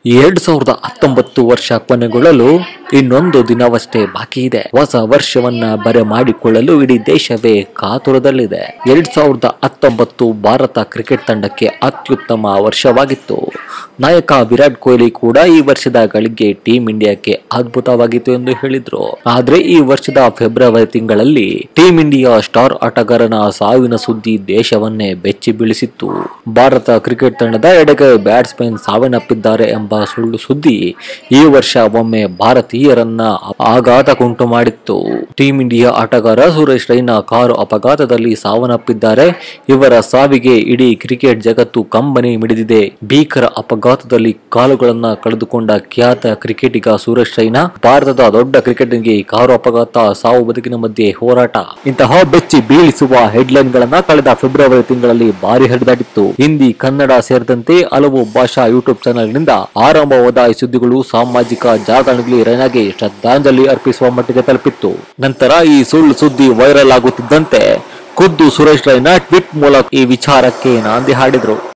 ಎರಡ್ ಸಾವಿರದ ಹತ್ತೊಂಬತ್ತು ವರ್ಷ ಕೊನೆಗೊಳ್ಳಲು ಇನ್ನೊಂದು ದಿನವಷ್ಟೇ ಬಾಕಿ ಇದೆ ಹೊಸ ವರ್ಷವನ್ನ ಬರೆ ಮಾಡಿಕೊಳ್ಳಲು ಇಡೀ ದೇಶವೇ ಕಾತುರದಲ್ಲಿದೆ ಎರಡ್ ಸಾವಿರದ ಹತ್ತೊಂಬತ್ತು ಭಾರತ ಕ್ರಿಕೆಟ್ ತಂಡಕ್ಕೆ ಅತ್ಯುತ್ತಮ ವರ್ಷವಾಗಿತ್ತು ನಾಯಕ ವಿರಾಟ್ ಕೊಹ್ಲಿ ಕೂಡ ಈ ವರ್ಷದ ಗಳಿಗೆ ಟೀಂ ಇಂಡಿಯಾಕ್ಕೆ ಅದ್ಭುತವಾಗಿತ್ತು ಎಂದು ಹೇಳಿದ್ರು ಆದ್ರೆ ಈ ವರ್ಷದ ಫೆಬ್ರವರಿ ತಿಂಗಳಲ್ಲಿ ಟೀಂ ಇಂಡಿಯಾ ಸ್ಟಾರ್ ಆಟಗಾರನ ಸಾವಿನ ಸುದ್ದಿ ದೇಶವನ್ನೇ ಬೆಚ್ಚಿ ಬೀಳಿಸಿತ್ತು ಭಾರತ ಕ್ರಿಕೆಟ್ ತಂಡದ ಎಡಗೈ ಬ್ಯಾಟ್ಸ್ಮನ್ ಸಾವನ್ನಪ್ಪಿದ್ದಾರೆ ಎಂಬ ಸುಳ್ಳು ಸುದ್ದಿ ಈ ವರ್ಷ ಒಮ್ಮೆ ಭಾರತೀಯರನ್ನ ಆಘಾತಕ್ಕುಂಟು ಮಾಡಿತ್ತು ಟೀಂ ಇಂಡಿಯಾ ಆಟಗಾರ ಸುರೇಶ್ ರೈನಾ ಕಾರು ಅಪಘಾತದಲ್ಲಿ ಸಾವನ್ನಪ್ಪಿದ್ದಾರೆ ಇವರ ಸಾವಿಗೆ ಇಡೀ ಕ್ರಿಕೆಟ್ ಜಗತ್ತು ಕಂಬನಿ ಮಿಡಿದಿದೆ ಭೀಕರ ಅಪಘಾತದಲ್ಲಿ ಕಾಲುಗಳನ್ನ ಕಳೆದುಕೊಂಡ ಖ್ಯಾತ ಕ್ರಿಕೆಟಿಗ ಸುರೇಶ್ ರೈನಾ ಭಾರತದ ದೊಡ್ಡ ಕ್ರಿಕೆಟ್ಗೆ ಕಾರು ಅಪಘಾತ ಸಾವು ಬದುಕಿನ ಮಧ್ಯೆ ಹೋರಾಟ ಇಂತಹ ಬೆಚ್ಚಿ ಬೀಳಿಸುವ ಹೆಡ್ಲೈನ್ ಗಳನ್ನ ಕಳೆದ ಫೆಬ್ರವರಿ ತಿಂಗಳಲ್ಲಿ ಭಾರಿ ಹರಿದಾಡಿತ್ತು ಹಿಂದಿ ಕನ್ನಡ ಸೇರಿದಂತೆ ಹಲವು ಭಾಷಾ ಯೂಟ್ಯೂಬ್ ಚಾನೆಲ್ನಿಂದ ಆರಂಭವಾದ ಈ ಸುದ್ದಿಗಳು ಸಾಮಾಜಿಕ ಜಾಲತಾಣಗಳಲ್ಲಿ ರೈನಾಗೆ ಶ್ರದ್ಧಾಂಜಲಿ ಅರ್ಪಿಸುವ ಮಟ್ಟಿಗೆ ತಲುಪಿತ್ತು ನಂತರ ಈ ಸುಳ್ಳು ಸುದ್ದಿ ವೈರಲ್ ಆಗುತ್ತಿದ್ದಂತೆ ಖುದ್ದು ಸುರೇಶ್ ರೈನಾ ಟ್ವೀಟ್ ಮೂಲಕ ಈ ವಿಚಾರಕ್ಕೆ ನಾಂದಿ ಹಾಡಿದ್ರು